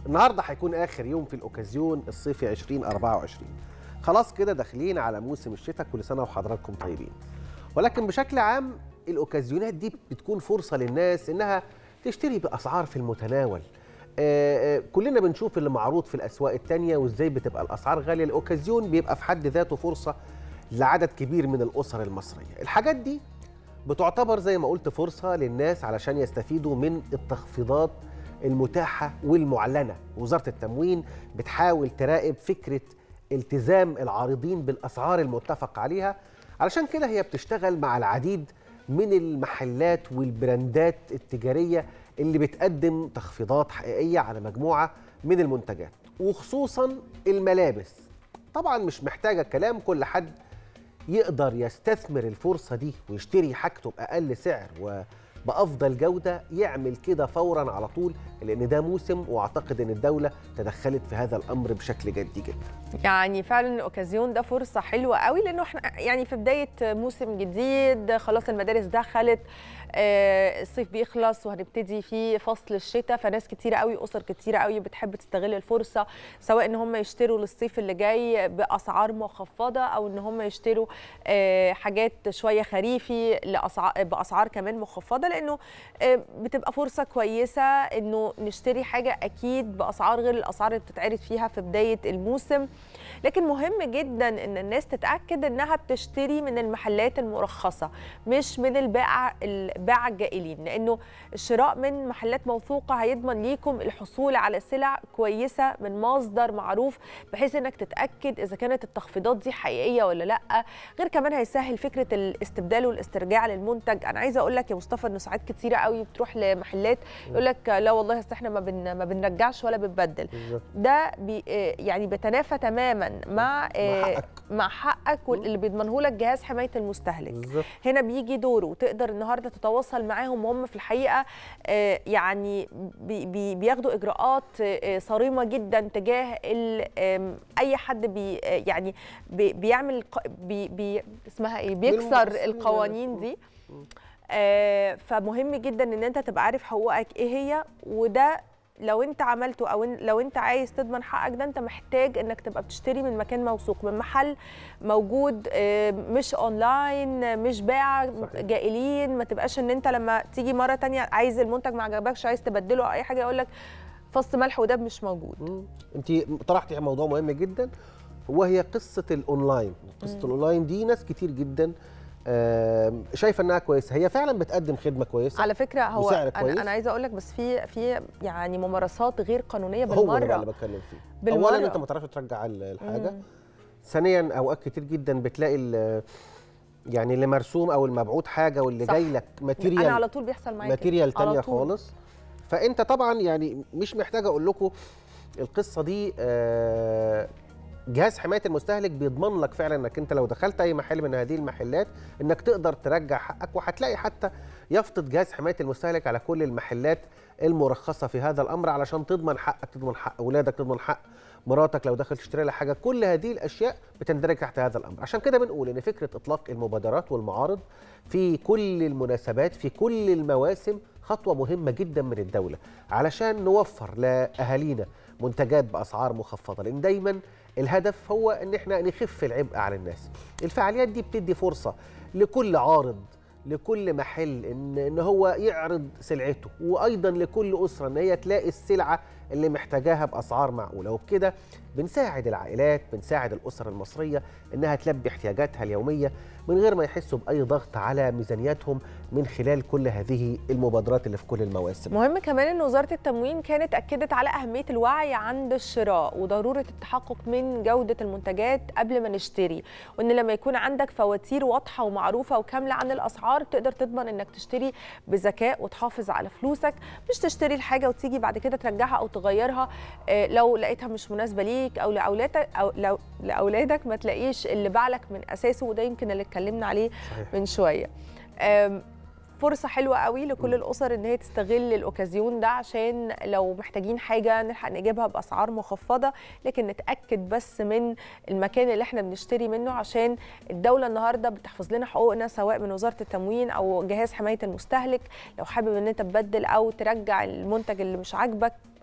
النهارده هيكون اخر يوم في الاوكازيون الصيفي 2024 خلاص كده داخلين على موسم الشتاء كل سنه وحضراتكم طيبين ولكن بشكل عام الاوكازيونات دي بتكون فرصه للناس انها تشتري باسعار في المتناول آه، آه، كلنا بنشوف اللي معروض في الاسواق التانية وازاي بتبقى الاسعار غاليه الاوكازيون بيبقى في حد ذاته فرصه لعدد كبير من الاسر المصريه الحاجات دي بتعتبر زي ما قلت فرصه للناس علشان يستفيدوا من التخفيضات المتاحه والمعلنه وزاره التموين بتحاول تراقب فكره التزام العارضين بالاسعار المتفق عليها علشان كده هي بتشتغل مع العديد من المحلات والبراندات التجاريه اللي بتقدم تخفيضات حقيقيه على مجموعه من المنتجات وخصوصا الملابس طبعا مش محتاجه كلام كل حد يقدر يستثمر الفرصه دي ويشتري حاجته باقل سعر وبافضل جوده يعمل كده فورا على طول لان ده موسم واعتقد ان الدوله تدخلت في هذا الامر بشكل جدي جدا يعني فعلا الاوكازيون ده فرصه حلوه قوي لانه احنا يعني في بدايه موسم جديد خلاص المدارس دخلت آه، الصيف بيخلص وهنبتدي في فصل الشتاء فناس كتيره قوي اسر كتيره قوي بتحب تستغل الفرصه سواء ان هم يشتروا للصيف اللي جاي باسعار مخفضه او ان هم يشتروا آه، حاجات شويه خريفي لأسعار باسعار كمان مخفضه لانه آه، بتبقى فرصه كويسه انه نشتري حاجه اكيد باسعار غير الاسعار اللي بتتعرض فيها في بدايه الموسم لكن مهم جدا ان الناس تتاكد انها بتشتري من المحلات المرخصه مش من البائع الباعة الجائلين لانه الشراء من محلات موثوقه هيضمن ليكم الحصول على سلع كويسه من مصدر معروف بحيث انك تتاكد اذا كانت التخفيضات دي حقيقيه ولا لا غير كمان هيسهل فكره الاستبدال والاسترجاع للمنتج انا عايزه اقول لك يا مصطفى انه ساعات كتيره قوي بتروح لمحلات يقول لك لا والله اصل احنا ما بن ما بنرجعش ولا بنبدل بالظبط ده بي آه، يعني بيتنافى تماما مع آه، حقك. مع حقك واللي بيضمنه لك جهاز حمايه المستهلك بالظبط هنا بيجي دوره وتقدر النهارده تتواصل معاهم وهم في الحقيقه آه، يعني بي بي بياخدوا اجراءات آه، صارمه جدا تجاه ال- آم، اي حد بي آه، يعني بي بيعمل ق- بي بي اسمها ايه بيكسر بالمقصود القوانين يعني. دي آه، فمهم جدا ان انت تبقى عارف حقوقك ايه هي وده لو انت عملته او إن- لو انت عايز تضمن حقك ده انت محتاج انك تبقى بتشتري من مكان موثوق من محل موجود آه، مش اونلاين مش باع صحيح. جائلين ما تبقاش ان انت لما تيجي مره تانية عايز المنتج ما عجبكش عايز تبدله او اي حاجه يقول لك فص ملح ودب مش موجود انت طرحتي موضوع مهم جدا وهي قصه الاونلاين قصه الاونلاين دي ناس كتير جدا آم، شايفه انها كويسه هي فعلا بتقدم خدمه كويسه على فكره هو وسعر كويس. انا, أنا عايزه اقول لك بس في في يعني ممارسات غير قانونيه هو ده بقى بالمره اللي بتكلم فيه بالمرة. اولا انت ما تعرفش ترجع ال- الحاجه مم. ثانيا اوقات كتير جدا بتلاقي ال- يعني اللي مرسوم او المبعوث حاجه واللي صح. جاي لك انا ماتيريال على طول بيحصل معايا كده. ماتيريال على تانية طول. خالص فانت طبعا يعني مش محتاج اقول لكم القصه دي آه، جهاز حمايه المستهلك بيضمن لك فعلا انك انت لو دخلت اي محل من هذه المحلات انك تقدر ترجع حقك وهتلاقي حتى يفقد جهاز حمايه المستهلك على كل المحلات المرخصه في هذا الامر علشان تضمن حقك تضمن حق اولادك تضمن حق مراتك لو دخلت تشتري لها حاجه كل هذه الاشياء بتندرج تحت هذا الامر عشان كده بنقول ان فكره اطلاق المبادرات والمعارض في كل المناسبات في كل المواسم خطوه مهمه جدا من الدوله علشان نوفر لاهالينا منتجات باسعار مخفضه لان دايما الهدف هو ان احنا نخف العبء على الناس الفعاليات دي بتدي فرصه لكل عارض لكل محل ان ان هو يعرض سلعته وايضا لكل اسره ان هي تلاقي السلعه اللي محتاجاها باسعار معقوله وبكده بنساعد العائلات بنساعد الاسر المصريه انها تلبي احتياجاتها اليوميه من غير ما يحسوا باي ضغط على ميزانياتهم من خلال كل هذه المبادرات اللي في كل المواسم مهم كمان ان وزاره التموين كانت اكدت على اهميه الوعي عند الشراء وضروره التحقق من جوده المنتجات قبل ما نشتري وان لما يكون عندك فواتير واضحه ومعروفه وكامله عن الاسعار تقدر تضمن انك تشتري بذكاء وتحافظ على فلوسك مش تشتري الحاجه وتيجي بعد كده ترجعها او تغيرها آه، لو لقيتها مش مناسبه ليك او لاولادك او لو لاولادك ما تلاقيش اللي باعلك من اساسه وده يمكن اللي اتكلمنا عليه صحيح. من شويه آم، فرصه حلوه قوي لكل الاسر ان هي تستغل الاوكازيون ده عشان لو محتاجين حاجه نلحق نجيبها باسعار مخفضه لكن نتاكد بس من المكان اللي احنا بنشتري منه عشان الدوله النهارده بتحفظ لنا حقوقنا سواء من وزاره التموين او جهاز حمايه المستهلك لو حابب ان انت تبدل او ترجع المنتج اللي مش عاجبك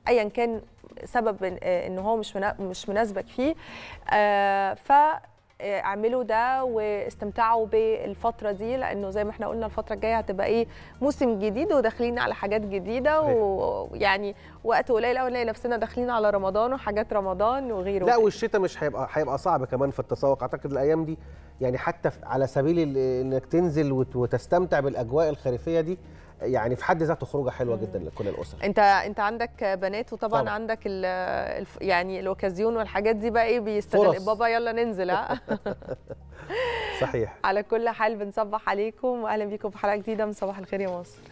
ايا كان سبب إن- آه، ان هو مش منا- مش مناسبك فيه آه، ف آه، اعملوا ده واستمتعوا بالفتره دي لانه زي ما احنا قلنا الفتره الجايه هتبقى ايه موسم جديد وداخلين على حاجات جديده صحيح. ويعني وقت قليل قوي نلاقي نفسنا داخلين على رمضان وحاجات رمضان وغيره لا وكده. والشتاء مش هيبقى هيبقى صعب كمان في التسوق اعتقد الايام دي يعني حتى في- على سبيل ال- انك تنزل وت- وتستمتع بالاجواء الخريفيه دي يعني في حد ذاته خروجه حلوه جدا لكل الاسر انت انت عندك بنات وطبعا طبعا. عندك ال الف- يعني الاوكازيون والحاجات دي بقى ايه بيستغل فرص. بابا يلا ننزل ها صحيح على كل حال بنصبح عليكم واهلا بيكم في حلقه جديده من صباح الخير يا مصر